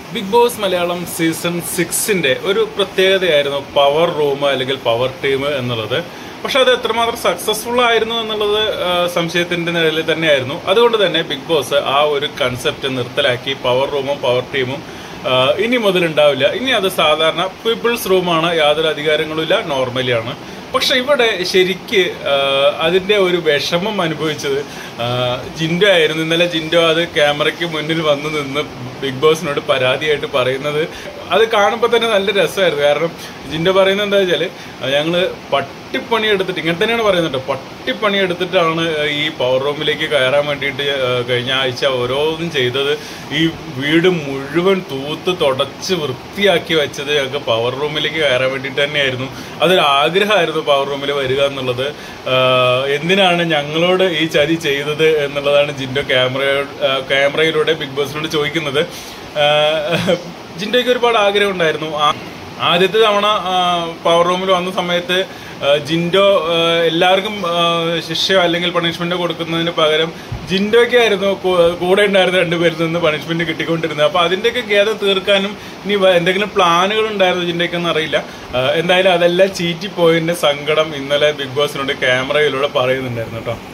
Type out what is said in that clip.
big Boss Malayalam season സിക്സിന്റെ ഒരു പ്രത്യേകതയായിരുന്നു പവർ റൂം അല്ലെങ്കിൽ പവർ ടീം എന്നുള്ളത് പക്ഷെ അത് എത്രമാത്രം സക്സസ്ഫുൾ ആയിരുന്നു എന്നുള്ളത് ആ, സംശയത്തിന്റെ നിലയിൽ തന്നെയായിരുന്നു അതുകൊണ്ട് തന്നെ ബിഗ് ബോസ് ആ ഒരു കൺസെപ്റ്റ് നിർത്തലാക്കി പവർ റൂമും പവർ ടീമും ആ, ഇനി മുതൽ ഉണ്ടാവില്ല ഇനി അത് സാധാരണ പീപ്പിൾസ് റൂമാണ് യാതൊരു അധികാരങ്ങളുമില്ല നോർമലിയാണ് പക്ഷെ ഇവിടെ ശരിക്ക് ആ, അതിന്റെ ഒരു വിഷമം അനുഭവിച്ചത് ആ, ജിൻഡോ ആയിരുന്നു ഇന്നലെ ജിൻഡോ അത് ക്യാമറയ്ക്ക് മുന്നിൽ വന്നു നിന്ന് ബിഗ് ബോസിനോട് പരാതിയായിട്ട് പറയുന്നത് അത് കാണുമ്പോൾ തന്നെ നല്ല രസമായിരുന്നു കാരണം ജിൻഡോ പറയുന്നത് എന്താ വെച്ചാല് ഞങ്ങള് പട്ടിപ്പണി എടുത്തിട്ട് ഇങ്ങനെ തന്നെയാണ് പറയുന്നത് കേട്ടോ പട്ടിപ്പണി എടുത്തിട്ടാണ് ഈ പവർ റൂമിലേക്ക് കയറാൻ വേണ്ടിയിട്ട് ആ, കഴിഞ്ഞ ആഴ്ച ഓരോന്നും ചെയ്തത് ഈ വീട് മുഴുവൻ തൂത്ത് തുടച്ച് വൃത്തിയാക്കി വെച്ചത് ഞങ്ങൾക്ക് പവർ റൂമിലേക്ക് കയറാൻ വേണ്ടിയിട്ട് തന്നെയായിരുന്നു അതൊരു ആഗ്രഹമായിരുന്നു പവർ റൂമിൽ വരിക എന്നുള്ളത് ആ, എന്തിനാണ് ഞങ്ങളോട് ഈ ചതി ചെയ്തത് എന്നുള്ളതാണ് ജിൻഡോ ക്യാമറ ക്യാമറയിലൂടെ ബിഗ് ബോസിനോട് ചോദിക്കുന്നത് ആ, ജിൻഡോയ്ക്ക് ഒരുപാട് ആഗ്രഹം ഉണ്ടായിരുന്നു ആ- ആദ്യത്തെ തവണ ആ, പവർ റൂമിൽ വന്ന സമയത്ത് ആ, ജിൻഡോ ആ, എല്ലാവർക്കും ആ, ശിക്ഷയോ അല്ലെങ്കിൽ പണിഷ്മെന്റ് കൊടുക്കുന്നതിന് പകരം ജിൻഡോയ്ക്കായിരുന്നു കൂ- കൂടെ ഉണ്ടായിരുന്ന രണ്ടുപേരിൽ നിന്ന് പണിഷ്മെന്റ് കിട്ടിക്കൊണ്ടിരുന്നത് അപ്പൊ അതിന്റെയൊക്കെ ഖേദം തീർക്കാനും ഇനി വ- എന്തെങ്കിലും പ്ലാനുകൾ ഉണ്ടായിരുന്നു ജിൻഡോയ്ക്കെന്ന് അറിയില്ല ആ, എന്തായാലും അതെല്ലാം ചീറ്റിപ്പോയതിന്റെ സങ്കടം ഇന്നലെ ബിഗ് ബോസിനോട് ക്യാമറയിലൂടെ പറയുന്നുണ്ടായിരുന്നു കേട്ടോ